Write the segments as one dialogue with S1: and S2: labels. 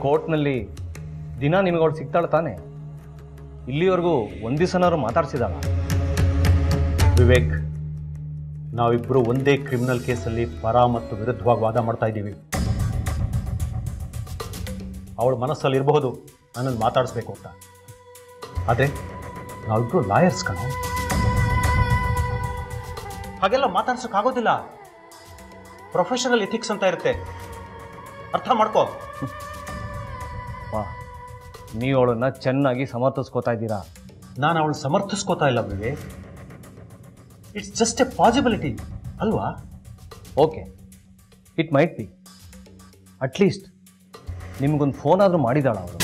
S1: ಕೋರ್ಟ್ನಲ್ಲಿ ದಿನ ನಿಮಗವಳು ಸಿಗ್ತಾಳೆ ತಾನೆ ಇಲ್ಲಿವರೆಗೂ ಒಂದು ದಿವಸನಾದ್ರು ಮಾತಾಡ್ಸಿದಾಳ
S2: ವಿವೇಕ್ ನಾವಿಬ್ಬರು ಒಂದೇ ಕ್ರಿಮಿನಲ್ ಕೇಸಲ್ಲಿ ಪರ ಮತ್ತು ವಿರುದ್ಧವಾಗಿ ವಾದ ಮಾಡ್ತಾ ಇದ್ದೀವಿ ಅವಳ ಮನಸ್ಸಲ್ಲಿ ಇರಬಹುದು ನನ್ನನ್ನು ಮಾತಾಡಿಸ್ಬೇಕು ಅಂತ ಆದರೆ ನಾವಿಬ್ಬರು ಲಾಯರ್ಸ್ ಕಣ ಹಾಗೆಲ್ಲ ಮಾತಾಡ್ಸೋಕ್ಕಾಗೋದಿಲ್ಲ ಪ್ರೊಫೆಷನಲ್ ಎಥಿಕ್ಸ್ ಅಂತ ಇರುತ್ತೆ ಅರ್ಥ ಮಾಡ್ಕೋ
S1: ವಾ ನೀವು ಅವಳನ್ನ ಚೆನ್ನಾಗಿ ಸಮರ್ಥಿಸ್ಕೋತಾ ಇದ್ದೀರಾ
S2: ನಾನು ಅವಳು ಸಮರ್ಥಿಸ್ಕೋತಾ ಇಲ್ಲ Vivek it's just a possibility ಅಲ್ವಾ
S1: okay it might be at least ನಿಮಗೊಂದು ಫೋನ್ ಆದರೂ ಮಾಡಿದಾಳ ಅವಳು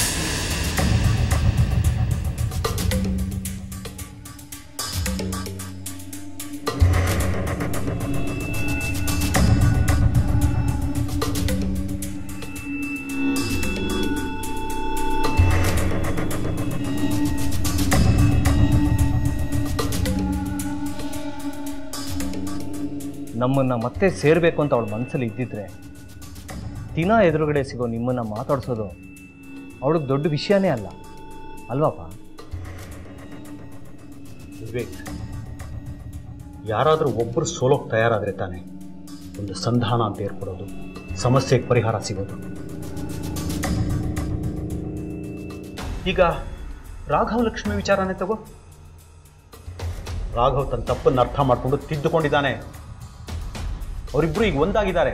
S1: ನಮ್ಮನ್ನು ಮತ್ತೆ ಸೇರಬೇಕು ಅಂತ ಅವಳ ಮನಸ್ಸಲ್ಲಿ ಇದ್ದಿದ್ರೆ ದಿನ ಎದುರುಗಡೆ ಸಿಗೋ ನಿಮ್ಮನ್ನು ಮಾತಾಡ್ಸೋದು ಅವಳಿಗೆ ದೊಡ್ಡ ವಿಷಯನೇ ಅಲ್ಲ ಅಲ್ವಾಪ್ಪ
S2: ವಿವೇಕ್ ಯಾರಾದರೂ ಒಬ್ಬರು ಸೋಲೋಕ್ ತಯಾರಾದರೆ ತಾನೆ ಒಂದು ಸಂಧಾನ ಅಂತ ಏರ್ಪಡೋದು ಸಮಸ್ಯೆಗೆ ಪರಿಹಾರ ಸಿಗೋದು ಈಗ ರಾಘವ್ ಲಕ್ಷ್ಮಿ ವಿಚಾರನೇ ತಗೋ ರಾಘವ್ ತನ್ನ ತಪ್ಪನ್ನು ಅರ್ಥ ಮಾಡಿಕೊಂಡು ತಿದ್ದುಕೊಂಡಿದ್ದಾನೆ ಅವರಿಬ್ಬರು ಈಗ ಒಂದಾಗಿದ್ದಾರೆ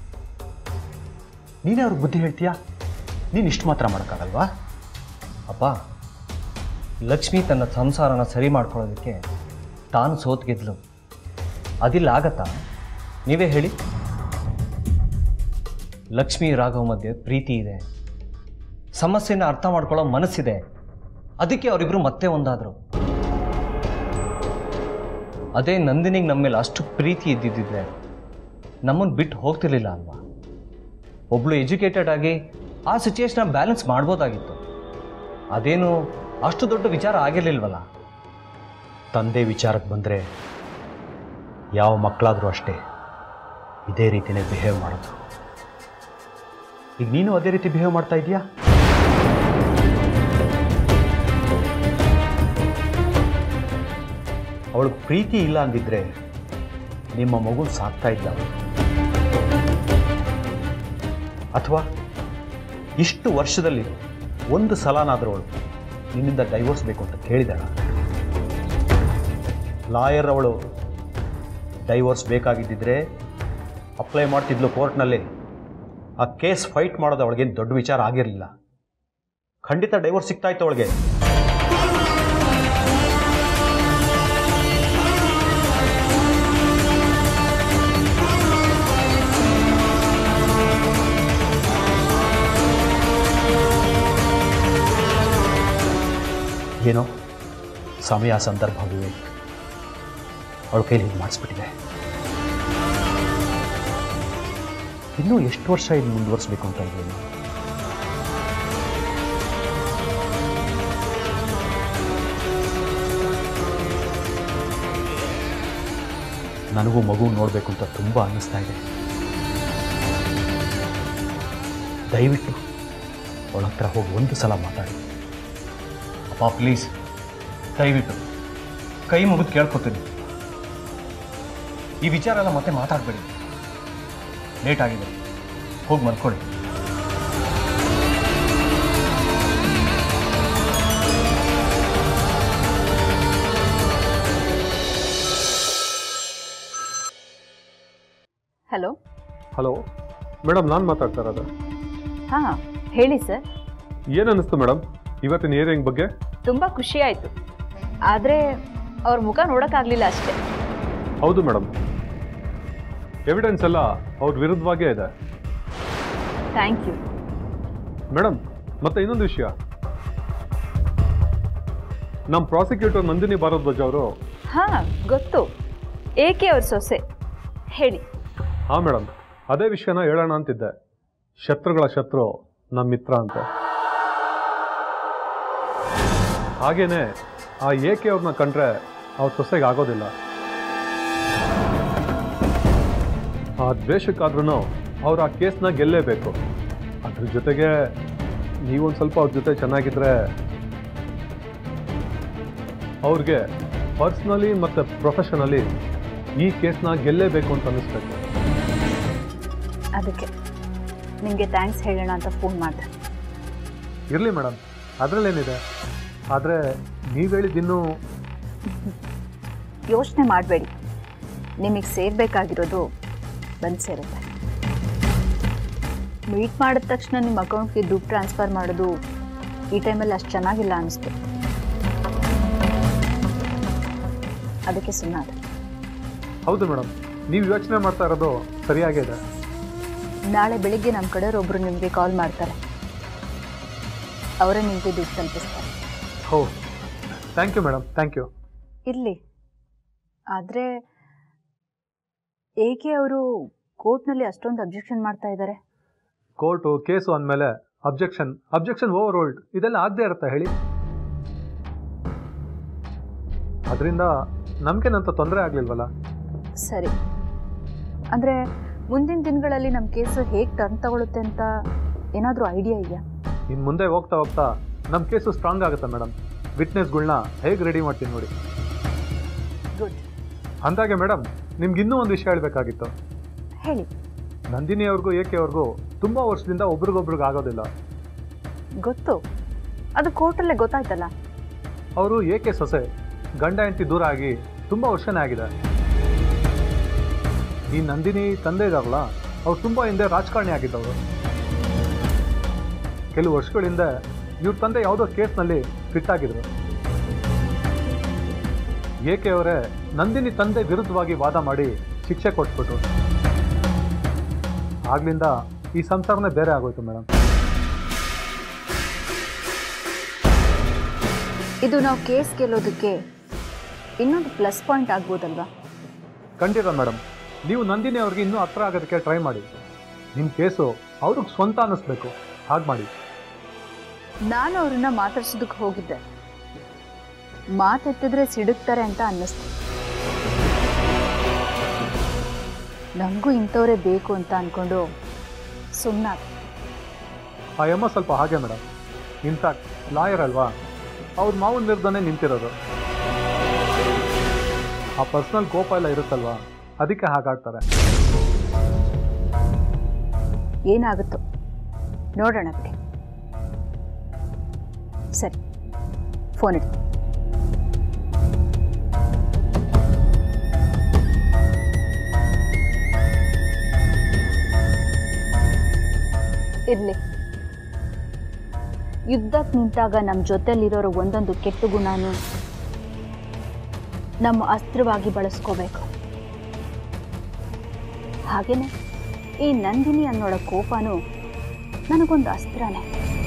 S2: ನೀನೇ ಅವ್ರಿಗೆ ಬುದ್ಧಿ ಹೇಳ್ತೀಯಾ ನೀನು ಇಷ್ಟು ಮಾತ್ರ ಮಾಡೋಕ್ಕಾಗಲ್ವಾ
S1: ಅಪ್ಪ ಲಕ್ಷ್ಮಿ ತನ್ನ ಸಂಸಾರನ ಸರಿ ಮಾಡ್ಕೊಳ್ಳೋದಕ್ಕೆ ತಾನು ಸೋತ್ ಗೆದ್ಲು ಅದಿಲ್ಲ ಆಗತ್ತಾ ನೀವೇ ಹೇಳಿ ಲಕ್ಷ್ಮಿ ರಾಘವ್ ಮಧ್ಯೆ ಪ್ರೀತಿ ಇದೆ ಸಮಸ್ಯೆನ ಅರ್ಥ ಮಾಡ್ಕೊಳ್ಳೋ ಮನಸ್ಸಿದೆ ಅದಕ್ಕೆ ಅವರಿಬ್ರು ಮತ್ತೆ ಒಂದಾದರು ಅದೇ ನಂದಿನಿಗೆ ನಮ್ಮ ಮೇಲೆ ಅಷ್ಟು ಪ್ರೀತಿ ಇದ್ದಿದ್ದಿದ್ರೆ ನಮ್ಮನ್ನು ಬಿಟ್ಟು ಹೋಗ್ತಿರ್ಲಿಲ್ಲ ಅಲ್ವಾ ಒಬ್ಳು ಎಜುಕೇಟೆಡ್ ಆಗಿ ಆ ಸಿಚುಯೇಷನ್ನ ಬ್ಯಾಲೆನ್ಸ್ ಮಾಡ್ಬೋದಾಗಿತ್ತು ಅದೇನು ಅಷ್ಟು ದೊಡ್ಡ ವಿಚಾರ ಆಗಿರ್ಲಿಲ್ವಲ್ಲ
S2: ತಂದೆ ವಿಚಾರಕ್ಕೆ ಬಂದರೆ ಯಾವ ಮಕ್ಕಳಾದರೂ ಅಷ್ಟೇ ಇದೇ ರೀತಿನೇ ಬಿಹೇವ್ ಮಾಡೋದು ಈಗ ನೀನು ಅದೇ ರೀತಿ ಬಿಹೇವ್ ಮಾಡ್ತಾ ಇದೀಯಾ ಅವಳು ಪ್ರೀತಿ ಇಲ್ಲ ಅಂದಿದ್ರೆ ನಿಮ್ಮ ಮಗು ಸಾಕ್ತಾ ಇದ್ದ ಅವಳು. ಅಥವಾ ಇಷ್ಟು ವರ್ಷದಲ್ಲಿ ಒಂದು ಸಲನಾದರೂ ಅವಳು ನಿನ್ನಿಂದ ಡೈವೋರ್ಸ್ ಬೇಕು ಅಂತ ಕೇಳಿದಾಳ ಲಾಯರ್ ಅವಳು ಡೈವೋರ್ಸ್ ಬೇಕಾಗಿದ್ದಿದ್ರೆ ಅಪ್ಲೈ ಮಾಡ್ತಿದ್ಲು ಕೋರ್ಟ್ನಲ್ಲಿ ಆ ಕೇಸ್ ಫೈಟ್ ಮಾಡೋದು ಅವಳಿಗೇನು ದೊಡ್ಡ ವಿಚಾರ ಆಗಿರಲಿಲ್ಲ ಖಂಡಿತ ಡೈವೋರ್ಸ್ ಸಿಗ್ತಾ ಇತ್ತು ಅವಳಿಗೆ ಏನೋ ಸಮಯ ಸಂದರ್ಭ ವಿವೇಕ್ ಅವಳ ಕೈಲಿ ಹೀಗೆ ಮಾಡಿಸ್ಬಿಟ್ಟಿದೆ ಇನ್ನೂ ಎಷ್ಟು ವರ್ಷ ಇದು ಮುಂದುವರಿಸ್ಬೇಕು ಅಂತ ಇದ್ದೀನಿ ನನಗೂ ಮಗು ನೋಡಬೇಕು ಅಂತ ತುಂಬ ಅನ್ನಿಸ್ತಾ ಇದೆ ದಯವಿಟ್ಟು ಅವಳ ಹತ್ರ ಹೋಗಿ ಒಂದು ಸಲ ಮಾತಾಡಿ
S1: ಅಪ್ಪ ಪ್ಲೀಸ್ ದಯವಿಟ್ಟು ಕೈ ಮುಗಿದು ಕೇಳ್ಕೊತೀನಿ ಈ ವಿಚಾರ ಎಲ್ಲ ಮತ್ತೆ ಮಾತಾಡಬೇಡಿ ಲೇಟ್ ಆಗಿದೆ ಹೋಗಿ ಮಲ್ಕೊಳ್ಳಿ
S3: ಹಲೋ
S4: ಹಲೋ ಮೇಡಮ್ ನಾನು ಮಾತಾಡ್ತಾ ಇರೋದು
S3: ಹಾಂ ಹೇಳಿ ಸರ್
S4: ಏನು ಅನ್ನಿಸ್ತು ಮೇಡಮ್ ಇವತ್ತಿನ ಹಿಯರಿಂಗ್ ಬಗ್ಗೆ
S3: ತುಂಬ ಖುಷಿ ಆಯಿತು ಆದರೆ ಅವ್ರ ಮುಖ ನೋಡೋಕ್ಕಾಗಲಿಲ್ಲ ಅಷ್ಟೇ
S4: ಹೌದು ಮೇಡಮ್ ಎವಿಡೆನ್ಸ್ ಎಲ್ಲ ಅವ್ರ ವಿರುದ್ಧವಾಗೇ ಇದೆ
S3: ಥ್ಯಾಂಕ್ ಯು
S4: ಮೇಡಮ್ ಮತ್ತೆ ಇನ್ನೊಂದು ವಿಷಯ ನಮ್ಮ ಪ್ರಾಸಿಕ್ಯೂಟರ್ ನಂದಿನಿ ಭಾರದ್ವಾಜ್ ಅವರು
S3: ಹಾಂ ಗೊತ್ತು ಏಕೆ ಅವ್ರ ಸೊಸೆ ಹೇಳಿ
S4: ಹಾಂ ಮೇಡಮ್ ಅದೇ ವಿಷಯನ ಹೇಳೋಣ ಅಂತಿದ್ದೆ ಶತ್ರುಗಳ ಶತ್ರು ನಮ್ಮ ಮಿತ್ರ ಅಂತ ಹಾಗೇನೆ ಆ ಏಕೆ ಅವ್ರನ್ನ ಕಂಡ್ರೆ ಅವ್ರ ಸೊಸೆಗೆ ಆಗೋದಿಲ್ಲ ಆ ದ್ವೇಷಕ್ಕಾದ್ರೂ ಅವ್ರು ಆ ಕೇಸ್ನ ಗೆಲ್ಲೇಬೇಕು ಅದ್ರ ಜೊತೆಗೆ ನೀವೊಂದು ಸ್ವಲ್ಪ ಅವ್ರ ಜೊತೆ ಚೆನ್ನಾಗಿದ್ರೆ ಅವ್ರಿಗೆ ಪರ್ಸ್ನಲಿ ಮತ್ತು ಪ್ರೊಫೆಷನಲಿ ಈ ಕೇಸ್ನ ಗೆಲ್ಲೇಬೇಕು ಅಂತ ಅನ್ನಿಸ್ಬೇಕು
S3: ಅದಕ್ಕೆ ನಿಮಗೆ ಥ್ಯಾಂಕ್ಸ್ ಹೇಳೋಣ ಅಂತ ಫೋನ್ ಮಾಡಿದೆ
S4: ಇರಲಿ ಮೇಡಮ್ ಅದರಲ್ಲೇನಿದೆ ಆದರೆ ನೀವು ಹೇಳಿದ್ದಿನ್ನೂ
S3: ಯೋಚನೆ ಮಾಡಬೇಡಿ ನಿಮಗೆ ಸೇರಬೇಕಾಗಿರೋದು ಬಂದು ಸೇರುತ್ತೆ ಮೀಟ್ ಮಾಡಿದ ತಕ್ಷಣ ನಿಮ್ಮ ಅಕೌಂಟ್ಗೆ ದುಡ್ಡು ಟ್ರಾನ್ಸ್ಫರ್ ಮಾಡೋದು ಈ ಟೈಮಲ್ಲಿ ಅಷ್ಟು ಚೆನ್ನಾಗಿಲ್ಲ ಅನ್ನಿಸ್ತು ಅದಕ್ಕೆ ಸುಮ್ಮನಾದೆ
S4: ಹೌದು ಮೇಡಮ್ ನೀವು ಯೋಚನೆ ಮಾಡ್ತಾ ಇರೋದು ಸರಿಯಾಗೇ ಇದೆ
S3: ನಾಳೆ ಬೆಳಿಗ್ಗೆ ನಮ್ಮ ಕಡೆಯವ್ರೊಬ್ಬರು ನಿಮಗೆ ಕಾಲ್ ಮಾಡ್ತಾರೆ ಅವರೇ ನಿಮಗೆ ದುಡ್ಡು ತಲುಪಿಸ್ತಾರೆ
S4: ಹೋ thank you madam thank you
S3: ಇರಲಿ ಆದರೆ ಏಕೆ ಅವರು ಕೋರ್ಟ್ನಲ್ಲಿ ಅಷ್ಟೊಂದು ಅಬ್ಜೆಕ್ಷನ್ ಮಾಡ್ತಾ ಇದ್ದಾರೆ
S4: ಕೋರ್ಟು ಕೇಸು ಅಂದಮೇಲೆ ಅಬ್ಜೆಕ್ಷನ್ ಅಬ್ಜೆಕ್ಷನ್ ಓವರ್ ಓಲ್ಡ್ ಇದೆಲ್ಲ ಆಗದೆ ಇರುತ್ತೆ ಹೇಳಿ ಅದರಿಂದ ನಮಗೇನಂತ ತೊಂದರೆ ಆಗಲಿಲ್ವಲ್ಲ
S3: ಸರಿ ಅಂದರೆ ಮುಂದಿನ ದಿನಗಳಲ್ಲಿ ನಮ್ಮ ಕೇಸು ಹೇಗೆ ಟರ್ನ್ ತಗೊಳುತ್ತೆ ಅಂತ ಏನಾದರೂ ಐಡಿಯಾ ಇದೆಯಾ
S4: ಇನ್ನು ಮುಂದೆ ಹೋಗ್ತಾ ಹೋಗ್ತಾ ನಮ್ಮ ಕೇಸು ಸ್ಟ್ರಾಂಗ್ ಆಗುತ್ತೆ ಮೇಡಮ್ ವಿಟ್ನೆಸ್ಗಳ್ನ ಹೇಗೆ ರೆಡಿ ಮಾಡ್ತೀನಿ ನೋಡಿ
S3: ಗುಡ್
S4: ಅಂದಾಗೆ ಮೇಡಮ್ ನಿಮ್ಗೆ ಇನ್ನೂ ಒಂದು ವಿಷಯ ಹೇಳಬೇಕಾಗಿತ್ತು
S3: ಹೇಳಿ
S4: ನಂದಿನಿ ಅವ್ರಿಗೂ ಏಕೆ ಅವ್ರಿಗೂ ತುಂಬ ವರ್ಷದಿಂದ ಒಬ್ರಿಗೊಬ್ರಿಗೆ ಆಗೋದಿಲ್ಲ
S3: ಗೊತ್ತು ಅದು ಕೋರ್ಟಲ್ಲೇ ಗೊತ್ತಾಯ್ತಲ್ಲ
S4: ಅವರು ಏಕೆ ಸೊಸೆ ಗಂಡ ಹೆಂಡತಿ ದೂರ ಆಗಿ ತುಂಬ ವರ್ಷನೇ ಆಗಿದೆ ಈ ನಂದಿನಿ ತಂದೆ ಇದಾರಲ್ಲ ಅವ್ರು ತುಂಬ ಹಿಂದೆ ರಾಜಕಾರಣಿ ಆಗಿದ್ದವರು ಕೆಲವು ವರ್ಷಗಳ ಹಿಂದೆ ಇವ್ರ ತಂದೆ ಯಾವುದೋ ಕೇಸ್ನಲ್ಲಿ ಫಿಟ್ ಆಗಿದ್ರು ಏಕೆ ಅವರೇ ನಂದಿನಿ ತಂದೆ ವಿರುದ್ಧವಾಗಿ ವಾದ ಮಾಡಿ ಶಿಕ್ಷೆ ಕೊಟ್ಬಿಟ್ರು ಆಗ್ಲಿಂದ ಈ ಸಂಸಾರನೇ ಬೇರೆ ಆಗೋಯ್ತು ಮೇಡಮ್
S3: ಇದು ನಾವು ಕೇಸ್ ಗೆಲ್ಲೋದಕ್ಕೆ ಇನ್ನೊಂದು ಪ್ಲಸ್ ಪಾಯಿಂಟ್ ಆಗ್ಬೋದಲ್ವಾ
S4: ಖಂಡಿತ ಮೇಡಮ್ ನೀವು ನಂದಿನಿ ಅವ್ರಿಗೆ ಇನ್ನೂ ಹತ್ರ ಆಗೋದಕ್ಕೆ ಟ್ರೈ ಮಾಡಿ ನಿಮ್ಮ ಕೇಸು ಅವ್ರಿಗೆ ಸ್ವಂತ ಅನ್ನಿಸ್ಬೇಕು ಹಾಗೆ ಮಾಡಿ
S3: ನಾನು ಅವ್ರನ್ನ ಮಾತಾಡ್ಸೋದಕ್ಕೆ ಹೋಗಿದ್ದೆ ಮಾತೆತ್ತಿದ್ರೆ ಸಿಡುಕ್ತಾರೆ ಅಂತ ಅನ್ನಿಸ್ತು ನಮಗೂ ಇಂಥವರೇ ಬೇಕು ಅಂತ ಅಂದ್ಕೊಂಡು ಸುಮ್ಮನಾದ
S4: ಆ ಯಮ್ಮ ಸ್ವಲ್ಪ ಹಾಗೆ ಮೇಡಮ್ ಇನ್ಫ್ಯಾಕ್ಟ್ ಲಾಯರ್ ಅಲ್ವಾ ಅವ್ರ ಮಾವನ ವಿರುದ್ಧನೇ ನಿಂತಿರೋದು ಆ ಪರ್ಸ್ನಲ್ ಕೋಪ ಎಲ್ಲ ಇರುತ್ತಲ್ವಾ ಅದಕ್ಕೆ ಹಾಗಾಡ್ತಾರೆ
S3: ಏನಾಗುತ್ತೋ ನೋಡೋಣ ಬಿಡಿ ಸರಿ ಫೋನ್ ಇಡಿ ಇರಲಿ ಯುದ್ಧಕ್ಕೆ ನಿಂತಾಗ ನಮ್ಮ ಜೊತೆಲಿರೋರು ಒಂದೊಂದು ಕೆಟ್ಟ ಗುಣನೂ ನಮ್ಮ ಅಸ್ತ್ರವಾಗಿ ಬಳಸ್ಕೋಬೇಕು ಹಾಗೇನೆ ಈ ನಂದಿನಿ ಅನ್ನೋಳ ಕೋಪನೂ ನನಗೊಂದು ಅಸ್ತ್ರನೇ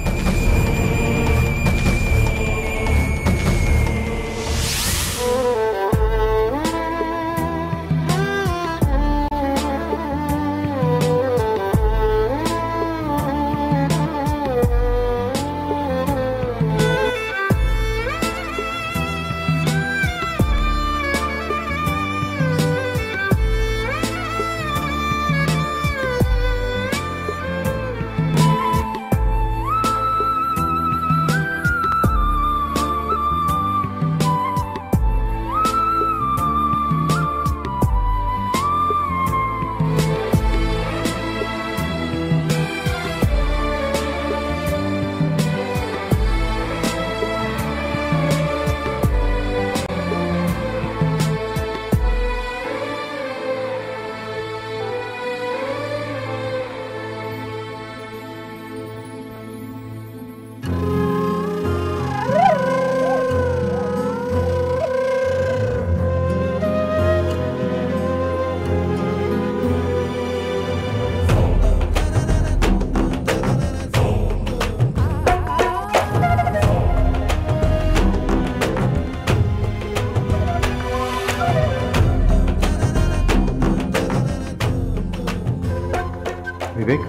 S2: ವಿವೇಕ್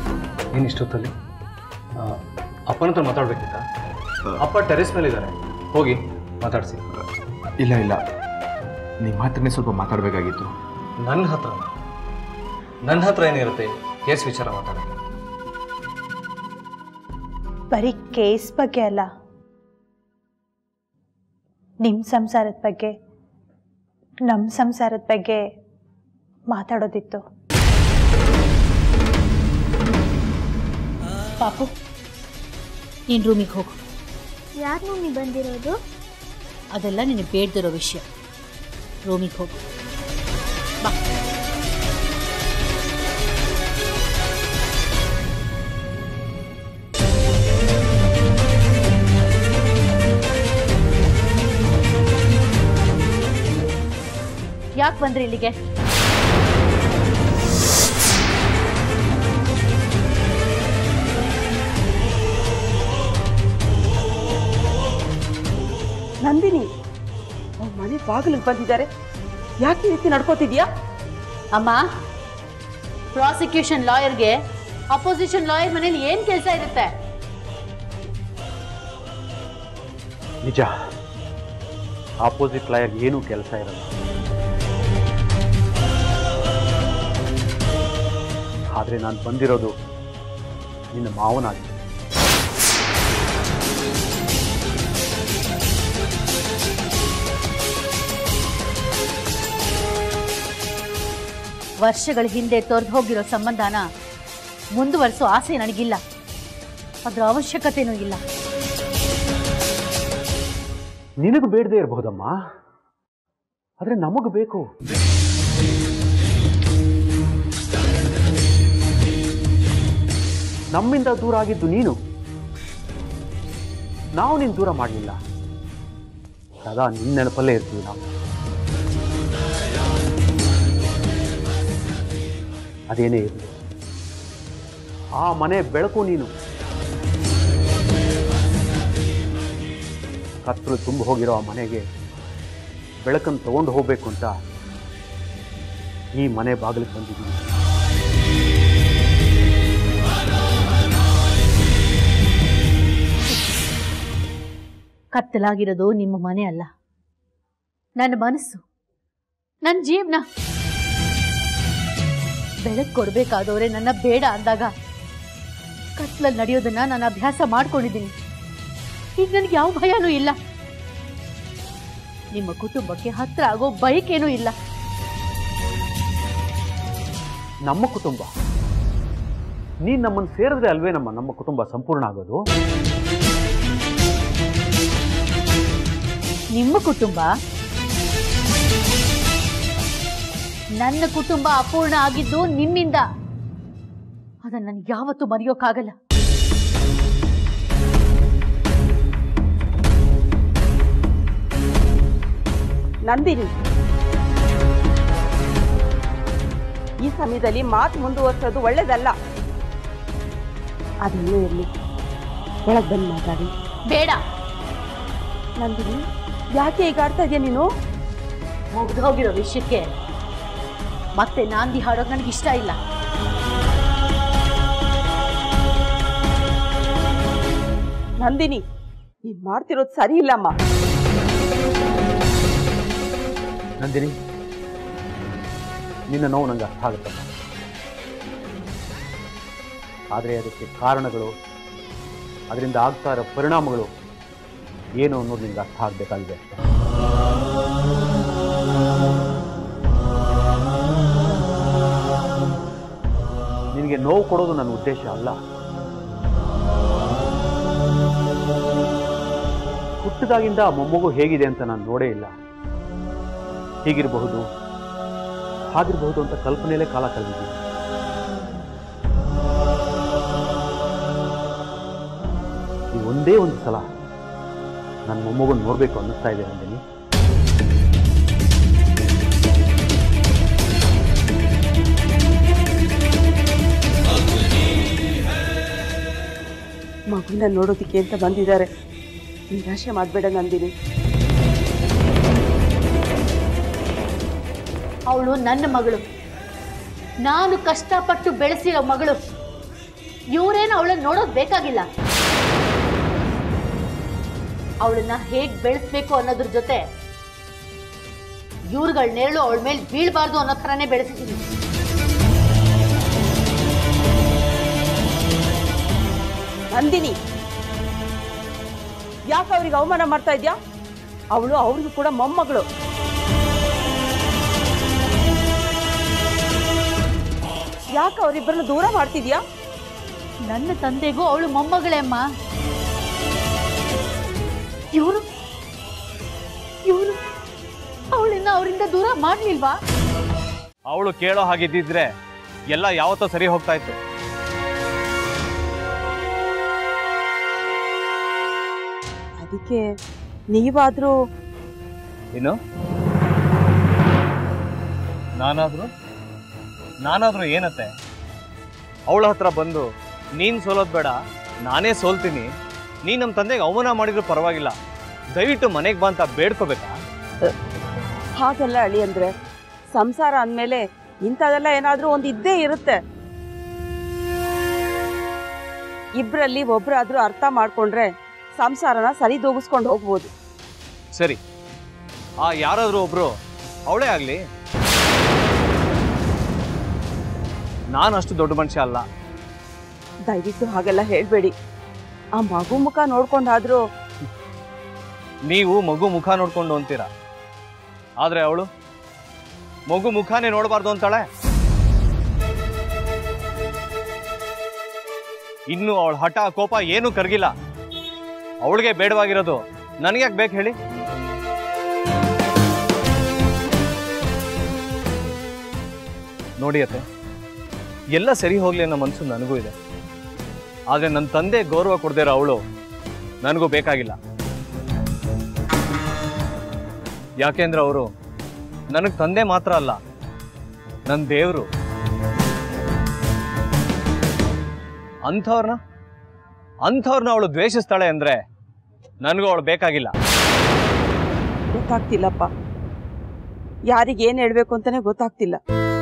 S1: ಏನು ಇಷ್ಟೊತ್ತಲ್ಲಿ ಆ, ಅಪ್ಪನ ಹತ್ರ ಮಾತಾಡ್ಬೇಕಿತ್ತ ಅಪ್ಪ ಟೆರೆಸ್ ಮೇಲೆ ಇದ್ದಾರೆ ಹೋಗಿ ಮಾತಾಡಿಸಿ
S5: ಇಲ್ಲ ಇಲ್ಲ ನಿಮ್ಮ ಹತ್ರನೇ ಸ್ವಲ್ಪ ಮಾತಾಡಬೇಕಾಗಿತ್ತು
S1: ನನ್ನ ಹತ್ರ ನನ್ನ ಹತ್ರ ಏನಿರುತ್ತೆ ಕೇಸ್ ವಿಚಾರ ಮಾತಾಡೋದು
S6: ಬರೀ ಕೇಸ್ ಬಗ್ಗೆ ಅಲ್ಲ ನಿಮ್ಮ ಸಂಸಾರದ ಬಗ್ಗೆ ನಮ್ಮ ಸಂಸಾರದ ಬಗ್ಗೆ ಮಾತಾಡೋದಿತ್ತು
S7: ಪಾಪು ನೀನು ರೂಮಿಗೆ ಹೋಗು
S8: ಯಾರು ಮಮ್ಮಿ ಬಂದಿರೋದು
S7: ಅದೆಲ್ಲ ನಿನಗೆ ಬೇಡ್ದಿರೋ ವಿಷಯ ರೂಮಿಗೆ ಹೋಗು ಬಾ ಯಾಕೆ ಬಂದ್ರಿ ಇಲ್ಲಿಗೆ
S9: ನಂದಿನಿ ಅವ್ರ ಮನೆ ಬಾಗಿಲಿಗೆ ಬಂದಿದ್ದಾರೆ ಯಾಕೆ ಈ ರೀತಿ ನಡ್ಕೋತಿದ್ಯಾ
S7: ಅಮ್ಮ ಪ್ರಾಸಿಕ್ಯೂಷನ್ ಲಾಯರ್ಗೆ ಅಪೋಸಿಷನ್ ಲಾಯರ್ ಮನೇಲಿ ಏನು ಕೆಲಸ ಇರುತ್ತೆ
S2: ನಿಜ ಆಪೋಸಿಟ್ ಲಾಯರ್ ಏನೂ ಕೆಲಸ ಇರಲ್ಲ ಆದರೆ ನಾನು ಬಂದಿರೋದು ನಿನ್ನ ಮಾವನಾಗಿ
S7: ವರ್ಷಗಳ ಹಿಂದೆ ತೊರೆದು ಹೋಗಿರೋ ಸಂಬಂಧನ ಮುಂದುವರಿಸೋ ಆಸೆ ನನಗಿಲ್ಲ ಅದರ ಅವಶ್ಯಕತೆನೂ ಇಲ್ಲ
S2: ನಿನಗೆ ಬೇಡದೇ ಇರಬಹುದಮ್ಮ ಆದರೆ ನಮಗೆ ಬೇಕು ನಮ್ಮಿಂದ ದೂರ ಆಗಿದ್ದು ನೀನು ನಾವು ನೀನು ದೂರ ಮಾಡಲಿಲ್ಲ ಸದಾ ನಿನ್ನ ನೆನಪಲ್ಲೇ ಇರ್ತೀವಿ ನಾವು ಅದೇನೇ ಇರಲಿ ಆ ಮನೆ ಬೆಳಕು ನೀನು ಕತ್ತಲು ತುಂಬ ಹೋಗಿರೋ ಆ ಮನೆಗೆ ಬೆಳಕನ್ನು ತಗೊಂಡು ಹೋಗಬೇಕು ಅಂತ ಈ ಮನೆ ಬಾಗಿಲಿಗೆ ಬಂದಿದ್ದೀನಿ
S7: ಕತ್ತಲಾಗಿರೋದು ನಿಮ್ಮ ಮನೆ ಅಲ್ಲ ನನ್ನ ಮನಸ್ಸು ನನ್ನ ಜೀವನ ಬೆಳಕು ಕೊಡಬೇಕಾದವರೇ ನನ್ನ ಬೇಡ ಅಂದಾಗ ಕತ್ಲಲ್ಲಿ ನಡೆಯೋದನ್ನ ನಾನು ಅಭ್ಯಾಸ ಮಾಡ್ಕೊಂಡಿದ್ದೀನಿ ಈಗ ನನಗೆ ಯಾವ ಭಯನೂ ಇಲ್ಲ ನಿಮ್ಮ ಕುಟುಂಬಕ್ಕೆ ಹತ್ರ ಆಗೋ ಬಯಕೇನೂ ಇಲ್ಲ
S2: ನಮ್ಮ ಕುಟುಂಬ ನೀನು ನಮ್ಮನ್ನು ಸೇರಿದ್ರೆ ಅಲ್ವೇ ನಮ್ಮ ನಮ್ಮ ಕುಟುಂಬ ಸಂಪೂರ್ಣ ಆಗೋದು
S7: ನಿಮ್ಮ ಕುಟುಂಬ ನನ್ನ ಕುಟುಂಬ ಅಪೂರ್ಣ ಆಗಿದ್ದು ನಿಮ್ಮಿಂದ ಅದನ್ನ ನನಗೆ ಯಾವತ್ತೂ ಮರೆಯೋಕ್ಕಾಗಲ್ಲ
S9: ನಂದಿನಿ ಈ ಸಮಯದಲ್ಲಿ ಮಾತು ಮುಂದುವರ್ಸೋದು ಒಳ್ಳೇದಲ್ಲ ಅದಿನ್ನೂ ಇರಲಿ ಒಳಗೆ ಬಂದು ಮಾತಾಡಿ
S7: ಬೇಡ
S9: ನಂದಿನಿ ಯಾಕೆ ಈಗ ಆಡ್ತಾ ಇದೆಯಾ ನೀನು
S7: ಮುಗ್ದು ಹೋಗಿರೋ ವಿಷಯಕ್ಕೆ ಮತ್ತೆ ನಾಂದಿ ಹಾಡೋಕೆ ನನಗೆ ಇಷ್ಟ ಇಲ್ಲ
S9: ನಂದಿನಿ ನೀನ್ ಮಾಡ್ತಿರೋದು ಸರಿ ಇಲ್ಲಮ್ಮ
S2: ನಂದಿನಿ ನಿನ್ನ ನೋವು ನಂಗೆ ಅರ್ಥ ಆಗುತ್ತಮ್ಮ ಆದರೆ ಅದಕ್ಕೆ ಕಾರಣಗಳು ಅದರಿಂದ ಆಗ್ತಾ ಇರೋ ಪರಿಣಾಮಗಳು ಏನು ಅನ್ನೋದು ನಿಮ್ಗೆ ಅರ್ಥ ಆಗಬೇಕಾಗಿದೆ ನಿನಗೆ ನೋವು ಕೊಡೋದು ನನ್ನ ಉದ್ದೇಶ ಅಲ್ಲ ಹುಟ್ಟಿದಾಗಿಂದ ಆ ಮೊಮ್ಮಗು ಹೇಗಿದೆ ಅಂತ ನಾನು ನೋಡೇ ಇಲ್ಲ ಹೀಗಿರಬಹುದು ಹಾಗಿರಬಹುದು ಅಂತ ಕಲ್ಪನೆಯಲ್ಲೇ ಕಾಲ ಕಳೆದಿದ್ದೀನಿ ಈ ಒಂದೇ ಒಂದು ಸಲ ನನ್ನ ಮೊಮ್ಮಗನ್ ನೋಡಬೇಕು ಅನ್ನಿಸ್ತಾ ಇದೆ ನಂದಿನಿ
S9: ಮಗುನ ನೋಡೋದಿಕ್ಕೆ ಅಂತ ಬಂದಿದ್ದಾರೆ ನಿರಾಶೆ ಮಾಡಬೇಡ ನಂದಿನಿ
S7: ಅವಳು ನನ್ನ ಮಗಳು ನಾನು ಕಷ್ಟಪಟ್ಟು ಬೆಳೆಸಿರೋ ಮಗಳು ಇವರೇನು ಅವಳನ್ನ ನೋಡೋದು ಬೇಕಾಗಿಲ್ಲ ಅವಳನ್ನ ಹೇಗ್ ಬೆಳೆಸ್ಬೇಕು ಅನ್ನೋದ್ರ ಜೊತೆ ಇವ್ರುಗಳ ನೆರಳು ಅವಳ ಮೇಲೆ ಬೀಳ್ಬಾರ್ದು ಅನ್ನೋ ಥರನೇ ಬೆಳೆಸಿದೀನಿ
S9: ನಂದಿನಿ ಯಾಕೆ ಅವ್ರಿಗೆ ಅವಮಾನ ಮಾಡ್ತಾ ಇದ್ಯಾ ಅವಳು ಅವ್ರಿಗೂ ಕೂಡ ಮೊಮ್ಮಗಳು ಯಾಕೆ ಅವರಿಬ್ಬರನ್ನ ದೂರ ಮಾಡ್ತಿದ್ಯಾ
S7: ನನ್ನ ತಂದೆಗೂ ಅವಳು ಮೊಮ್ಮಗಳೇ ಅಮ್ಮ ಇವರು ಇವರು ಅವಳನ್ನ ಅವರಿಂದ ದೂರ ಮಾಡ್ಲಿಲ್ವಾ
S1: ಅವಳು ಕೇಳೋ ಹಾಗಿದ್ದಿದ್ರೆ ಎಲ್ಲ ಯಾವತ್ತೋ ಸರಿ ಹೋಗ್ತಾ ಇತ್ತು
S9: ಅದಕ್ಕೆ ನೀವಾದ್ರೂ
S1: ಏನು ನಾನಾದ್ರೂ ನಾನಾದ್ರೂ ಏನತ್ತೆ ಅವಳ ಹತ್ರ ಬಂದು ನೀನ್ ಸೋಲೋದ್ ಬೇಡ ನಾನೇ ಸೋಲ್ತೀನಿ ನೀ ನಮ್ಮ ತಂದೆಗೆ ಅವಮಾನ ಮಾಡಿದ್ರು ಪರವಾಗಿಲ್ಲ ದಯವಿಟ್ಟು ಮನೆಗೆ ಬಾ ಅಂತ ಬೇಡ್ಕೋಬೇಕಾ
S9: ಹಾಗೆಲ್ಲ ಅಳಿ ಅಂದ್ರೆ ಸಂಸಾರ ಅಂದಮೇಲೆ ಇಂಥದೆಲ್ಲ ಏನಾದ್ರೂ ಒಂದು ಇದ್ದೇ ಇರುತ್ತೆ ಇಬ್ರಲ್ಲಿ ಒಬ್ರಾದ್ರೂ ಅರ್ಥ ಮಾಡ್ಕೊಂಡ್ರೆ ಸಂಸಾರನ ಸರಿದೂಗಿಸ್ಕೊಂಡು ಹೋಗ್ಬೋದು
S1: ಸರಿ ಆ ಯಾರಾದ್ರೂ ಒಬ್ರು ಅವಳೇ ಆಗ್ಲಿ ನಾನು ಅಷ್ಟು ದೊಡ್ಡ ಮನುಷ್ಯ ಅಲ್ಲ
S9: ದಯವಿಟ್ಟು ಹಾಗೆಲ್ಲ ಹೇಳ್ಬೇಡಿ ಆ ಮಗು ಮುಖ ನೋಡ್ಕೊಂಡಾದ್ರೂ
S1: ನೀವು ಮಗು ಮುಖ ನೋಡ್ಕೊಂಡು ಅಂತೀರ ಆದ್ರೆ ಅವಳು ಮಗು ಮುಖಾನೇ ನೋಡಬಾರ್ದು ಅಂತಾಳೆ ಇನ್ನು ಅವಳ ಹಠ ಕೋಪ ಏನೂ ಕರಗಿಲ್ಲ ಅವಳಿಗೆ ಬೇಡವಾಗಿರೋದು ನನಗೆ ಯಾಕೆ ಬೇಕು ಹೇಳಿ ನೋಡಿ ಅತ್ತೆ ಎಲ್ಲ ಸರಿ ಹೋಗ್ಲಿ ಅನ್ನೋ ಮನಸ್ಸು ನನಗೂ ಇದೆ ಆದ್ರೆ ನನ್ನ ತಂದೆ ಗೌರವ ಕೊಡದಿರೋ ಅವಳು ನನಗೂ ಬೇಕಾಗಿಲ್ಲ ಯಾಕೆಂದ್ರೆ ಅವರು ನನಗೆ ತಂದೆ ಮಾತ್ರ ಅಲ್ಲ ನನ್ನ ದೇವರು ಅಂಥವ್ರನ್ನ ಅಂಥವ್ರನ್ನ ಅವಳು ದ್ವೇಷಿಸ್ತಾಳೆ ಅಂದ್ರೆ ನನಗೂ ಅವಳು ಬೇಕಾಗಿಲ್ಲ
S9: ಗೊತ್ತಾಗ್ತಿಲ್ಲಪ್ಪ ಯಾರಿಗೆ ಏನ್ ಹೇಳ್ಬೇಕು ಅಂತಾನೆ ಗೊತ್ತಾಗ್ತಿಲ್ಲ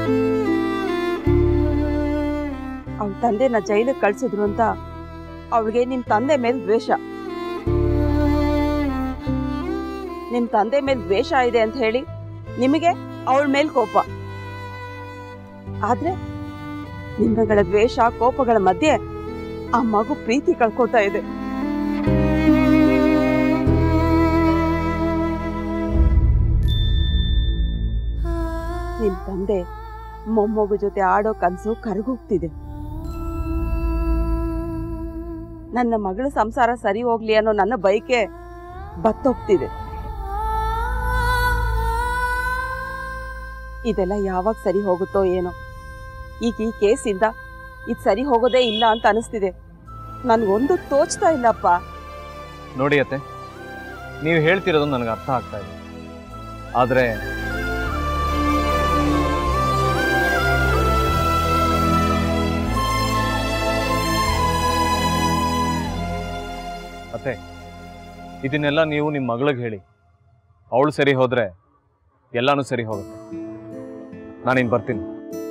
S9: ಅವಳ ತಂದೆನ ಜೈಲಿಗೆ ಕಳ್ಸಿದ್ರು ಅಂತ ಅವಳಿಗೆ ನಿಮ್ ತಂದೆ ಮೇಲೆ ದ್ವೇಷ ನಿಮ್ ತಂದೆ ಮೇಲೆ ದ್ವೇಷ ಇದೆ ಅಂತ ಹೇಳಿ ನಿಮಗೆ ಅವಳ ಮೇಲೆ ಕೋಪ ಆದ್ರೆ ನಿಮ್ಮಗಳ ದ್ವೇಷ ಕೋಪಗಳ ಮಧ್ಯೆ ಆ ಮಗು ಪ್ರೀತಿ ಕಳ್ಕೊತಾ ಇದೆ ನಿಮ್ ತಂದೆ ಮೊಮ್ಮಗು ಜೊತೆ ಆಡೋ ಕನ್ಸು ಕರಗೋಗ್ತಿದೆ ನನ್ನ ಮಗಳ ಸಂಸಾರ ಸರಿ ಹೋಗ್ಲಿ ಅನ್ನೋ ನನ್ನ ಬೈಕೆ ಬತ್ತೋಗ್ತಿದೆ ಇದೆಲ್ಲ ಯಾವಾಗ ಸರಿ ಹೋಗುತ್ತೋ ಏನೋ ಈಗ ಈ ಕೇಸಿಂದ ಇದು ಸರಿ ಹೋಗೋದೇ ಇಲ್ಲ ಅಂತ ಅನಿಸ್ತಿದೆ ನನ್ಗೊಂದು ತೋಚ್ತಾ ಇಲ್ಲಪ್ಪ
S1: ನೋಡಿ ಅತ್ತೆ ನೀವು ಹೇಳ್ತಿರೋದು ನನಗೆ ಅರ್ಥ ಆಗ್ತಾ ಇದೆ ಆದರೆ ಅತ್ತೆ ಇದನ್ನೆಲ್ಲ ನೀವು ನಿಮ್ಮ ಮಗಳಿಗೆ ಹೇಳಿ ಅವಳು ಸರಿ ಹೋದ್ರೆ ಎಲ್ಲಾನು ಸರಿ ಹೋಗುತ್ತೆ ನಾನಿನ್ ಬರ್ತೀನಿ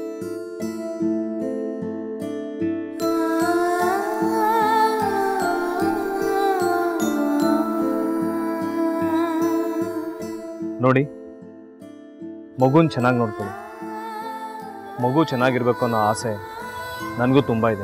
S1: ನೋಡಿ ಮಗುನ್ ಚೆನ್ನಾಗಿ ನೋಡ್ಕೊಳ್ಳಿ ಮಗು ಚೆನ್ನಾಗಿರ್ಬೇಕು ಅನ್ನೋ ಆಸೆ ನನಗೂ ತುಂಬ ಇದೆ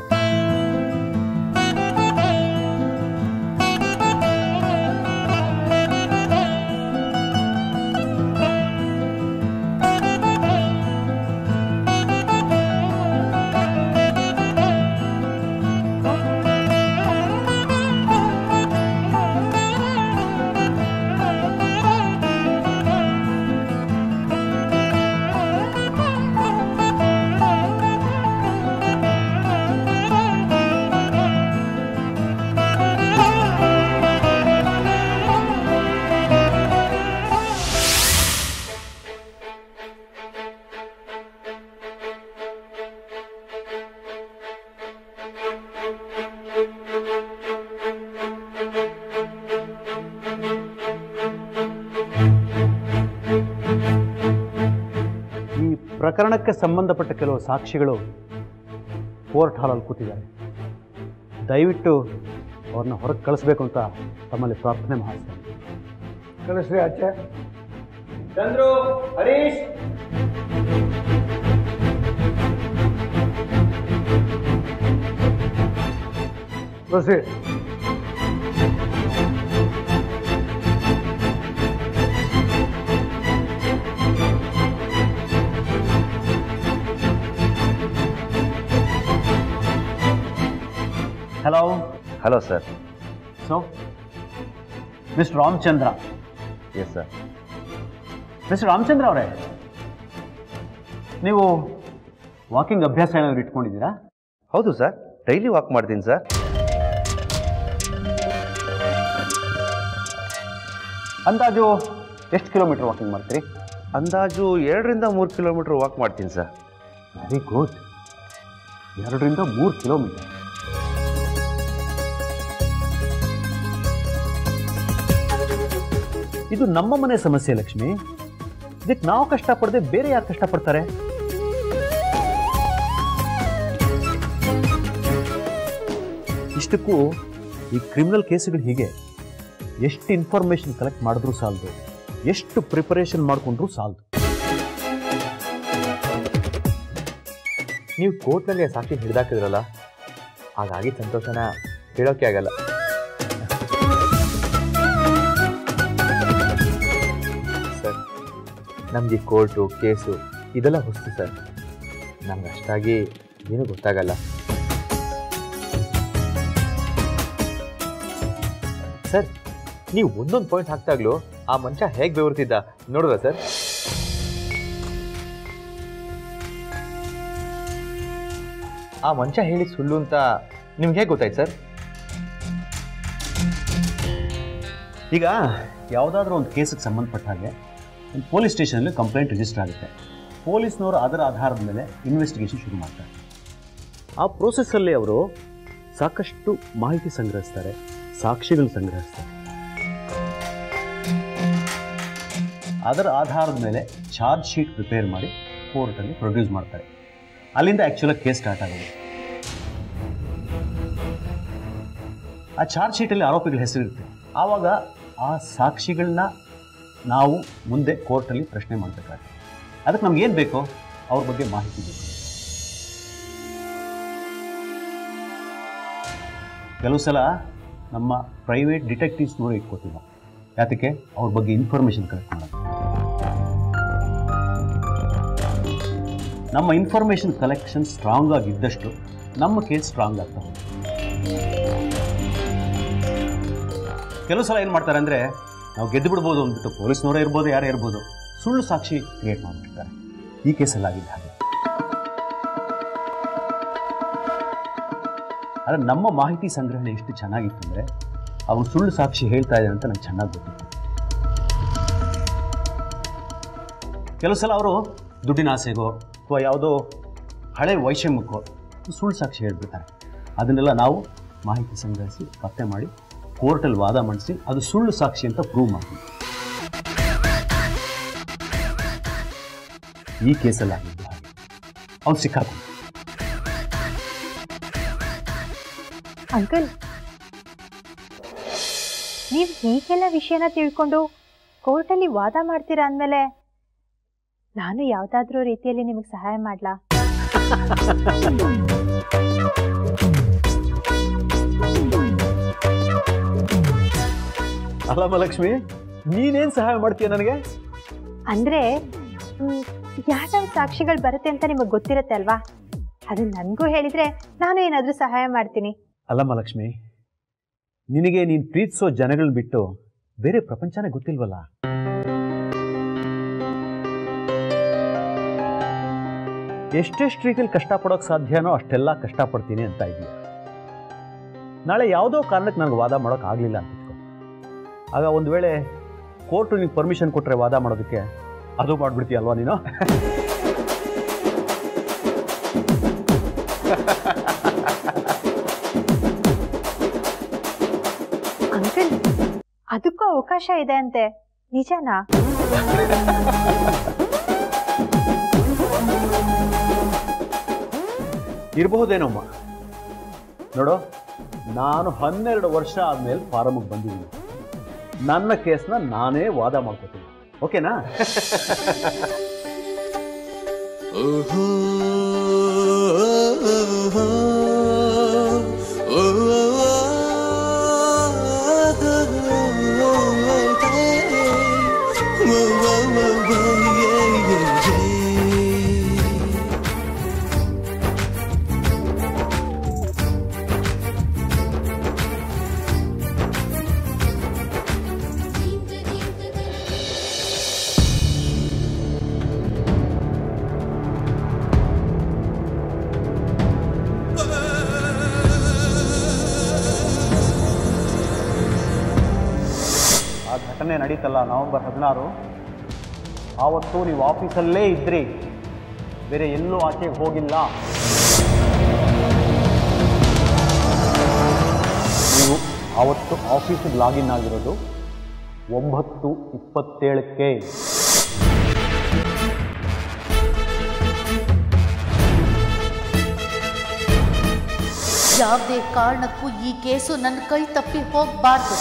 S2: ಈ ಪ್ರಕರಣಕ್ಕೆ ಸಂಬಂಧಪಟ್ಟ ಕೆಲವು ಸಾಕ್ಷಿಗಳು ಕೋರ್ಟ್ ಹಾಲಲ್ಲಿ ಕೂತಿದ್ದಾರೆ ದಯವಿಟ್ಟು ಅವ್ರನ್ನ ಹೊರಗೆ ಕಳಿಸ್ಬೇಕು ಅಂತ ತಮ್ಮಲ್ಲಿ ಪ್ರಾರ್ಥನೆ ಮಾಡ್ತೇನೆ
S4: ಕಳಿಸ್ರಿ ಆಚೆ
S1: Chandru Harish
S4: proceed
S2: hello
S1: hello sir
S2: so mister Ramachandra
S1: yes sir
S2: mister Ramachandra ಅವರೇ ನೀವು ವಾಕಿಂಗ್ ಅಭ್ಯಾಸ ಏನಾದ್ರು ಇಟ್ಕೊಂಡಿದ್ದೀರಾ
S1: ಹೌದು ಸರ್ ಡೈಲಿ ವಾಕ್ ಮಾಡ್ತೀನಿ ಸರ್
S2: ಅಂದಾಜು ಎಷ್ಟು ಕಿಲೋಮೀಟರ್ ವಾಕಿಂಗ್ ಮಾಡ್ತೀರಿ
S1: ಅಂದಾಜು ಎರಡರಿಂದ ಮೂರು ಕಿಲೋಮೀಟ್ರ್ ವಾಕ್ ಮಾಡ್ತೀನಿ ಸರ್
S2: ವೆರಿ ಗುಡ್ ಎರಡರಿಂದ ಮೂರು ಕಿಲೋಮೀಟರ್ ಇದು ನಮ್ಮ ಮನೆ ಸಮಸ್ಯೆ ಲಕ್ಷ್ಮಿ ಇದಕ್ಕೆ ನಾವು ಕಷ್ಟಪಡದೆ ಬೇರೆ ಯಾರು ಕಷ್ಟಪಡ್ತಾರೆ ಇಷ್ಟಕ್ಕೂ ಈ ಕ್ರಿಮಿನಲ್ ಕೇಸುಗಳು ಹೀಗೆ ಎಷ್ಟು ಇನ್ಫಾರ್ಮೇಶನ್ ಕಲೆಕ್ಟ್ ಮಾಡಿದ್ರೂ ಸಾಲದು ಎಷ್ಟು ಪ್ರಿಪರೇಷನ್ ಮಾಡಿಕೊಂಡ್ರೂ ಸಾಲದು
S5: ನೀವು ಕೋರ್ಟ್ನಲ್ಲಿ ಸಾಕ್ಷಿ ಹಿಡಿದಾಕಿದ್ರಲ್ಲ ಹಾಗಾಗಿ ಸಂತೋಷನ ಹೇಳೋಕೆ ಆಗಲ್ಲ ಸರ್ ನಮಗೆ ಕೋರ್ಟು ಕೇಸು ಇದೆಲ್ಲ ಹೊಸ್ತು ಸರ್ ನಮ್ಗೆ ಅಷ್ಟಾಗಿ ಏನೂ ಗೊತ್ತಾಗಲ್ಲ ಸರ್ ನೀವು ಒಂದೊಂದು ಪಾಯಿಂಟ್ ಹಾಕ್ದಾಗ್ಲೂ ಆ ಮನುಷ್ಯ ಹೇಗೆ ಬೆವರ್ತಿದ್ದ ನೋಡಿದ್ರ ಸರ್ ಆ ಮನುಷ್ಯ ಹೇಳಿ ಸುಳ್ಳು ಅಂತ ನಿಮ್ಗೆ ಹೇಗೆ ಗೊತ್ತಾಯ್ತು ಸರ್
S2: ಈಗ ಯಾವುದಾದ್ರೂ ಒಂದು ಕೇಸಿಗೆ ಸಂಬಂಧಪಟ್ಟ ಹಾಗೆ ಒಂದು ಪೊಲೀಸ್ ಸ್ಟೇಷನಲ್ಲಿ ಕಂಪ್ಲೇಂಟ್ ರಿಜಿಸ್ಟರ್ ಆಗುತ್ತೆ ಪೊಲೀಸ್ನವರು ಅದರ ಆಧಾರದ ಮೇಲೆ ಇನ್ವೆಸ್ಟಿಗೇಷನ್ ಶುರು ಮಾಡ್ತಾರೆ ಆ ಪ್ರೋಸೆಸ್ಸಲ್ಲಿ ಅವರು ಸಾಕಷ್ಟು ಮಾಹಿತಿ ಸಂಗ್ರಹಿಸ್ತಾರೆ ಸಾಕ್ಷಿಗಳು ಸಂಗ್ರಹಿಸ್ತಾರೆ ಅದರ ಆಧಾರದ ಮೇಲೆ ಚಾರ್ಜ್ ಶೀಟ್ ಪ್ರಿಪೇರ್ ಮಾಡಿ ಕೋರ್ಟಲ್ಲಿ ಪ್ರೊಡ್ಯೂಸ್ ಮಾಡ್ತಾರೆ ಅಲ್ಲಿಂದ ಆ್ಯಕ್ಚುಲಾಗಿ ಕೇಸ್ ಸ್ಟಾರ್ಟ್ ಆಗೋದು ಆ ಚಾರ್ಜ್ ಶೀಟಲ್ಲಿ ಆರೋಪಿಗಳ ಹೆಸರಿರುತ್ತೆ ಆವಾಗ ಆ ಸಾಕ್ಷಿಗಳನ್ನ ನಾವು ಮುಂದೆ ಕೋರ್ಟಲ್ಲಿ ಪ್ರಶ್ನೆ ಮಾಡಬೇಕಾಗುತ್ತೆ ಅದಕ್ಕೆ ನಮ್ಗೆ ಏನು ಬೇಕೋ ಅವ್ರ ಬಗ್ಗೆ ಮಾಹಿತಿ ಬೇಕು ಕೆಲವು ಸಲ ನಮ್ಮ ಪ್ರೈವೇಟ್ ಡಿಟೆಕ್ಟಿವ್ಸ್ ನೋಡಿ ಇಟ್ಕೋತೀವಿ ನಾವು ಯಾತಕ್ಕೆ ಅವ್ರ ಬಗ್ಗೆ ಇನ್ಫಾರ್ಮೇಷನ್ ಕಲೆಕ್ಟ್ ಮಾಡೋದು ನಮ್ಮ ಇನ್ಫಾರ್ಮೇಷನ್ ಕಲೆಕ್ಷನ್ ಸ್ಟ್ರಾಂಗ್ ಆಗಿದ್ದಷ್ಟು ನಮ್ಮ ಕೇಸ್ ಸ್ಟ್ರಾಂಗ್ ಆಗ್ತಾ ಹೋಗುತ್ತೆ ಕೆಲವು ಸಲ ಏನು ಮಾಡ್ತಾರೆ ಅಂದರೆ ನಾವು ಗೆದ್ದು ಬಿಡ್ಬೋದು ಅಂದ್ಬಿಟ್ಟು ಪೊಲೀಸ್ನವರೇ ಇರ್ಬೋದು ಯಾರೇ ಇರ್ಬೋದು ಸುಳ್ಳು ಸಾಕ್ಷಿ ಕ್ರಿಯೇಟ್ ಮಾಡಿಬಿಡ್ತಾರೆ ಈ ಕೇಸಲ್ಲಿ ಆಗಿದ್ದ ಹಾಗೆ ಆದರೆ ನಮ್ಮ ಮಾಹಿತಿ ಸಂಗ್ರಹಣೆ ಎಷ್ಟು ಚೆನ್ನಾಗಿತ್ತು ಅಂದರೆ ಅವನು ಸುಳ್ಳು ಸಾಕ್ಷಿ ಹೇಳ್ತಾ ಇದ್ದಾನೆ ಅಂತ ನಂಗೆ ಚೆನ್ನಾಗಿ ಗೊತ್ತಿತ್ತು ಕೆಲವು ಸಲ ಅವರು ದುಡ್ಡಿನ ಆಸೆಗೋ ಅಥವಾ ಯಾವುದೋ ಹಳೆ ವೈಷಮ್ಯಕ್ಕೋ ಸುಳ್ಳು ಸಾಕ್ಷಿ ಹೇಳ್ಬಿಡ್ತಾರೆ ಅದನ್ನೆಲ್ಲ ನಾವು ಮಾಹಿತಿ ಸಂಗ್ರಹಿಸಿ ಪತ್ತೆ ಮಾಡಿ ಕೋರ್ಟಲ್ಲಿ ವಾದ ಮಾಡಿಸಿ ಅದು ಸುಳ್ಳು ಸಾಕ್ಷಿ ಅಂತ ಪ್ರೂವ್ ಮಾಡ್ತೀವಿ ಈ ಕೇಸಲ್ಲಿ ಆಗಿದ್ದು ಹಾಗೆ ಅವ್ನು ಸಿಕ್ಕಾಕೊಂಡು
S6: ಅಂಕಲ್ ನೀವು ಹೀಗೆಲ್ಲ ವಿಷಯನ ತಿಳ್ಕೊಂಡು ಕೋರ್ಟಲ್ಲಿ ವಾದ ಮಾಡ್ತೀರಾ ಅಂದಮೇಲೆ ನಾನು ಯಾವುದಾದ್ರೂ ರೀತಿಯಲ್ಲಿ ನಿಮಗೆ ಸಹಾಯ ಮಾಡಲಾ
S2: ಅಲ್ಲಮ್ಮ ಲಕ್ಷ್ಮಿ ನೀನೇನು ಸಹಾಯ ಮಾಡ್ತೀಯ ನನಗೆ
S6: ಅಂದರೆ ಯಾವ್ಯಾವ ಸಾಕ್ಷಿಗಳು ಬರುತ್ತೆ ಅಂತ ನಿಮಗೆ ಗೊತ್ತಿರುತ್ತೆ ಅಲ್ವಾ ಅದನ್ನ ನನಗೂ ಹೇಳಿದರೆ ನಾನು ಏನಾದರೂ ಸಹಾಯ ಮಾಡ್ತೀನಿ
S2: ಅಲ್ಲಮ್ಮ ಲಕ್ಷ್ಮಿ ನಿನಗೆ ನೀನು ಪ್ರೀತಿಸೋ ಜನಗಳನ್ನ ಬಿಟ್ಟು ಬೇರೆ ಪ್ರಪಂಚನೇ ಗೊತ್ತಿಲ್ವಲ್ಲ ಎಷ್ಟೆಷ್ಟು ರೀತಿಯಲ್ಲಿ ಕಷ್ಟಪಡೋಕೆ ಸಾಧ್ಯನೋ ಅಷ್ಟೆಲ್ಲ ಕಷ್ಟಪಡ್ತೀನಿ ಅಂತ ಇದೆಯಾ ನಾಳೆ ಯಾವುದೋ ಕಾರಣಕ್ಕೆ ನನಗೆ ವಾದ ಮಾಡೋಕೆ ಆಗಲಿಲ್ಲ ಅಂತ ಇಟ್ಕೊ ಆಗ ಒಂದು ವೇಳೆ ಕೋರ್ಟು ನಿಂಗೆ ಪರ್ಮಿಷನ್ ಕೊಟ್ಟರೆ ವಾದ ಮಾಡೋದಕ್ಕೆ ಅದು ಮಾಡಿಬಿಡ್ತೀಯಲ್ವಾ ನೀನು
S6: ಅಂಕಲ್ ಅದಕ್ಕೂ ಅವಕಾಶ ಇದೆ ಅಂತೆ ನಿಜನಾ
S2: ಇರಬಹುದೇನಮ್ಮ ನೋಡು ನಾನು ಹನ್ನೆರಡು ವರ್ಷ ಆದಮೇಲೆ ಫಾರಮ್ಗೆ ಬಂದಿದ್ದೀನಿ ನನ್ನ ಕೇಸ್ನ ನಾನೇ ವಾದ ಮಾಡ್ಕೊತೀನಿ ಓಕೆನಾ ಆ ಘಟನೆ ನಡೀತಲ್ಲ ನವೆಂಬರ್ ಹದಿನಾರು ಆವತ್ತು ನೀವು ಆಫೀಸಲ್ಲೇ ಇದ್ರಿ ಬೇರೆ ಎಲ್ಲೂ ಆಚೆಗೆ ಹೋಗಿಲ್ಲ ನೀವು ಆವತ್ತು ಆಫೀಸಿಗೆ ಲಾಗಿನ್ ಆಗಿರೋದು ಒಂಬತ್ತು ಇಪ್ಪತ್ತೇಳಕ್ಕೆ
S7: ಯಾವುದೇ ಕಾರಣಕ್ಕೂ ಈ ಕೇಸು ನನ್ನ ಕೈ ತಪ್ಪಿ ಹೋಗಬಾರ್ದು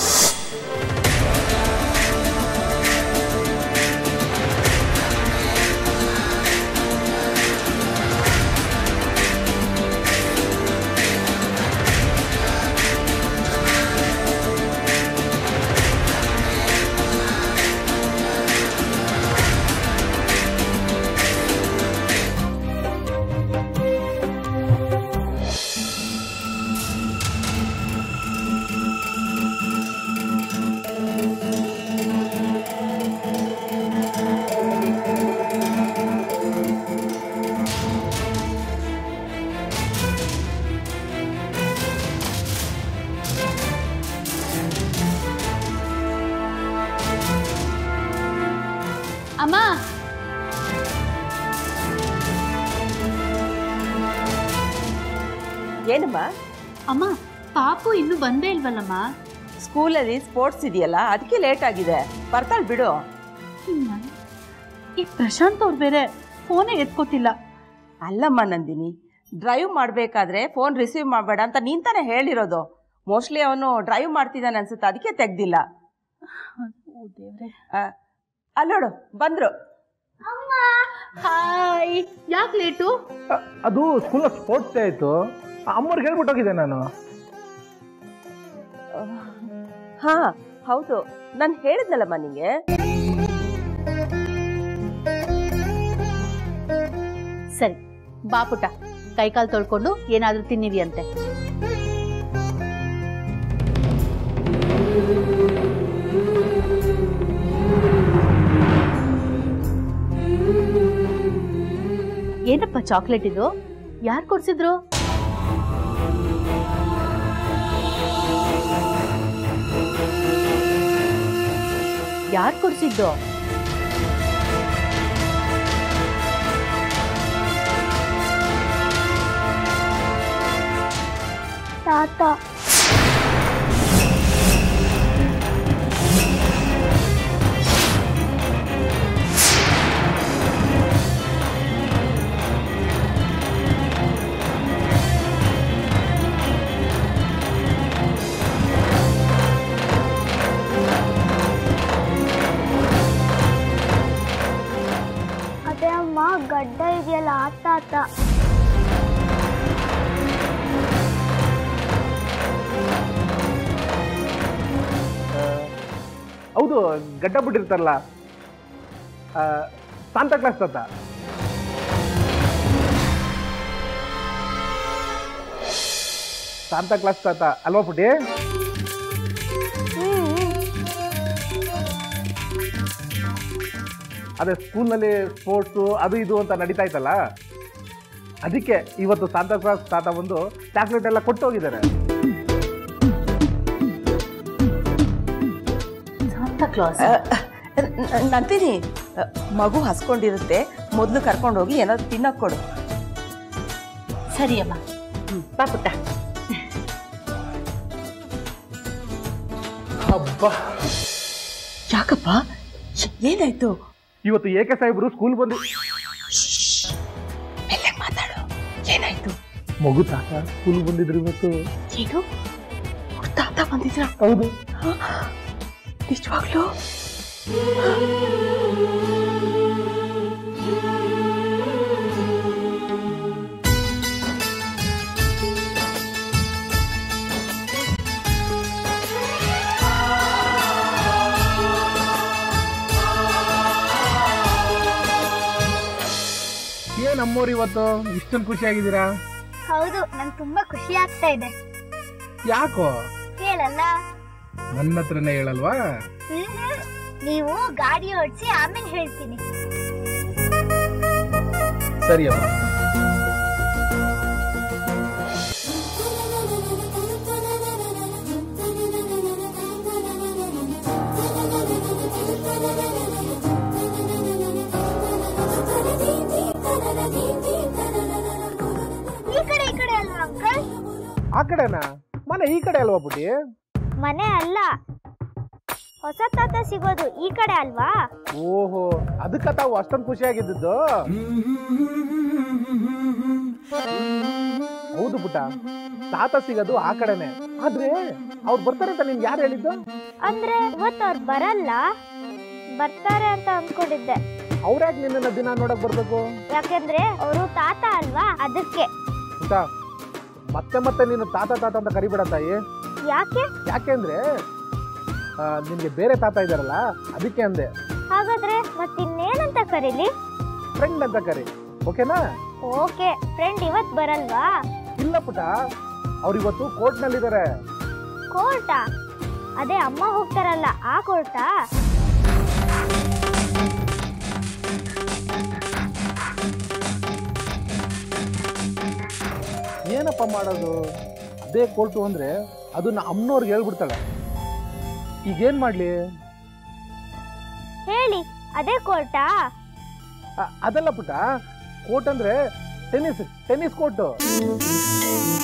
S7: ಅಮ್ಮ
S9: ಏನಮ್ಮ
S7: ಅಮ್ಮ ಪಾಪು ಇನ್ನೂ ಬಂದೇ ಇಲ್ವಲ್ಲಮ್ಮ
S9: ಸ್ಕೂಲಲ್ಲಿ ಸ್ಪೋರ್ಟ್ಸ್ ಇದೆಯಲ್ಲ ಅದಕ್ಕೆ ಲೇಟ್ ಆಗಿದೆ ಬರ್ತಾಳೆ ಬಿಡು
S7: ಈ ಪ್ರಶಾಂತ್ ಅವ್ರು ಬೇರೆ ಫೋನೇ ಎತ್ಕೋತಿಲ್ಲ
S9: ಅಲ್ಲಮ್ಮ ನಂದಿನಿ ಡ್ರೈವ್ ಮಾಡಬೇಕಾದ್ರೆ ಫೋನ್ ರಿಸೀವ್ ಮಾಡಬೇಡ ಅಂತ ನೀನ್ ತಾನೇ ಹೇಳಿರೋದು ಮೋಸ್ಟ್ಲಿ ಅವನು ಡ್ರೈವ್ ಮಾಡ್ತಿದ್ದಾನೆ ಅನ್ಸುತ್ತೆ ಅದಕ್ಕೆ ತೆಗ್ದಿಲ್ಲ ಅಲ್ಲೋಡು ಬಂದ್ರು
S7: ಹಾಯ್ ಯಾಕೆ ಲೇಟು
S10: ಅದು ಸ್ಕೂಲ್ ಸ್ಪೋರ್ಟ್ಸ್ ಡೇ ಆಯ್ತು ಅಮ್ಮವ್ರಿಗೆ ಹೇಳ್ಬಿಟ್ಟು ಹೋಗಿದ್ದೆ ನಾನು
S9: ಹಾ ಹೌದು ನಾನು ಹೇಳಿದ್ನಲ್ಲಮ್ಮ ನಿಂಗೆ
S7: ಸರಿ ಬಾ ಪುಟ್ಟ ಕೈಕಾಲು ತೊಳ್ಕೊಂಡು ಏನಾದ್ರೂ ತಿನ್ನಿವಿ ಅಂತೆ ಏನಪ್ಪ ಚಾಕ್ಲೇಟ್ ಇದು ಯಾರು ಕೊಡ್ಸಿದ್ರು ಯಾರು ಕೊಡ್ಸಿದ್ದು
S8: ತಾತ ಅದೇ ಅಮ್ಮ ಗಡ್ಡ ಇದೆಯಲ್ಲ ಆ ತಾತ
S10: ಹೌದು ಗಡ್ಡ ಬಿಟ್ಟಿರ್ತಾರಲ್ಲ ಸಾಂತಾ ಕ್ಲಾಸ್ ತಾತ ಸಾಂತಾ ಕ್ಲಾಸ್ ತಾತ ಅಲ್ವಾ ಪುಟಿ ಅದೇ ಸ್ಕೂಲ್ನಲ್ಲಿ ಸ್ಪೋರ್ಟ್ಸು ಅದು ಇದು ಅಂತ ನಡೀತಾ ಇತ್ತಲ್ಲ ಅದಕ್ಕೆ ಇವತ್ತು ಸಾಂತಾ ಕ್ಲಾಸ್ ತಾತ ಬಂದು ಚಾಕ್ಲೇಟ್ ಎಲ್ಲ ಕೊಟ್ಟು ಹೋಗಿದ್ದಾರೆ
S7: ಸಾಂತಾ ಕ್ಲಾಸ್
S9: ನಂತಿನಿ ಮಗು ಹಸ್ಕೊಂಡಿರುತ್ತೆ ಮೊದಲು ಕರ್ಕೊಂಡೋಗಿ ಏನಾದ್ರು ತಿನ್ನಕ್ ಕೊಡು
S7: ಸರಿ ಅಮ್ಮ ಬಾ ಪುಟ್ಟ
S10: ಹಬ್ಬ
S9: ಯಾಕಪ್ಪ ಏನಾಯ್ತು
S10: ಇವತ್ತು ಏಕೆ ಸಾಹೇಬ್ರು ಸ್ಕೂಲ್ ಬಂದು
S9: ಮೆಲ್ಲಗೆ ಮಾತಾಡು ಏನಾಯ್ತು
S10: ಮಗು ತಾತ ಸ್ಕೂಲ್ ಬಂದಿದ್ರು ಇವತ್ತು
S7: ಏನು ಬಂದಿದ್ರ
S10: ಹೌದು
S7: ನಿಜವಾಗ್ಲೂ
S10: ಏನ್ ಅಮ್ಮೋರು ಇವತ್ತು ಇಷ್ಟೊಂದು ಖುಷಿಯಾಗಿದ್ದೀರಾ
S8: ಹೌದು ನಂಗೆ ತುಂಬಾ ಖುಷಿ ಆಗ್ತಾ ಇದೆ
S10: ಯಾಕೋ
S8: ಹೇಳಲ್ಲ
S10: ನನ್ನ ಹತ್ರನೇ ಹೇಳಲ್ವಾ
S8: ಹ್ಮ್. ನೀವು ಗಾಡಿ ಓಡಿಸಿ ಆಮೇಲೆ ಹೇಳ್ತೀನಿ
S10: ಸರಿ ಅಮ್ಮ
S8: ಈ ಕಡೆ ಈ ಕಡೆ ಅಲ್ವಾ ಅಂಕಲ್
S10: ಆ ಕಡೆನಾ ಮನೆ ಈ ಕಡೆ ಅಲ್ವಾ ಪುಟಿ
S8: ಮನೆ ಅಲ್ಲ ಹೊಸ ತಾತ ಸಿಗೋದು ಈ ಕಡೆ ಅಲ್ವಾ
S10: ಓಹೋ ಅದಕ್ಕ ತಾವು ಅಷ್ಟೊಂದು ಖುಷಿಯಾಗಿದ್ದದ್ದು ಹೌದು ಪುಟ ತಾತ ಸಿಗೋದು ಆ ಕಡೆನೆ ಆದ್ರೆ ಅವ್ರು ಬರ್ತಾರೆ ಅಂತ ನಿನ್ಗೆ ಯಾರು ಹೇಳಿದ್ದು
S8: ಅಂದ್ರೆ ಇವತ್ತು ಅವ್ರು ಬರಲ್ಲ ಬರ್ತಾರೆ ಅಂತ ಅನ್ಕೊಂಡಿದ್ದೆ
S10: ಅವ್ರ್ಯಾಕೆ ನಿನ್ನ ದಿನ ನೋಡಕ್ ಬರ್ಬೇಕು
S8: ಯಾಕೆಂದ್ರೆ ಅವರು ತಾತ ಅಲ್ವಾ ಅದಕ್ಕೆ
S10: ಪುಟ ಮತ್ತೆ ಮತ್ತೆ ನೀನು ತಾತ ತಾತ ಅಂತ ಕರಿಬೇಡ ತಾಯಿ
S8: ಯಾಕೆ
S10: ಯಾಕೆಂದ್ರೆ ಆ, ನಿನ್ಗೆ ಬೇರೆ ತಾತ ಇದಾರಲ್ಲ ಅದಕ್ಕೆ ಅಂದೆ
S8: ಹಾಗಾದ್ರೆ ಮತ್ತಿನ್ನೇನಂತ ಕರೀಲಿ
S10: ಫ್ರೆಂಡ್ ಅಂತ ಕರಿ ಓಕೆನಾ
S8: ಓಕೆ ಫ್ರೆಂಡ್ ಇವತ್ ಬರಲ್ವಾ
S10: ಇಲ್ಲ ಪುಟ ಅವ್ರು ಇವತ್ತು ಕೋರ್ಟ್ನಲ್ಲಿದ್ದಾರೆ
S8: ಕೋರ್ಟಾ ಅದೇ ಅಮ್ಮ ಹೋಗ್ತಾರಲ್ಲ ಆ ಕೋರ್ಟಾ
S10: ಏನಪ್ಪ ಮಾಡೋದು ಅದೇ ಕೋರ್ಟು ಅಂದ್ರೆ ಅದನ್ನ ಅಮ್ಮನವ್ರಿಗೆ ಹೇಳ್ಬಿಡ್ತಾಳೆ ಈಗೇನ್ ಮಾಡ್ಲಿ
S8: ಹೇಳಿ ಅದೇ ಕೋರ್ಟಾ
S10: ಅ- ಅದಲ್ಲ ಪುಟ ಕೋರ್ಟ್ ಅಂದ್ರೆ ಟೆನ್ನಿಸ್ ಟೆನ್ನಿಸ್ ಕೋರ್ಟು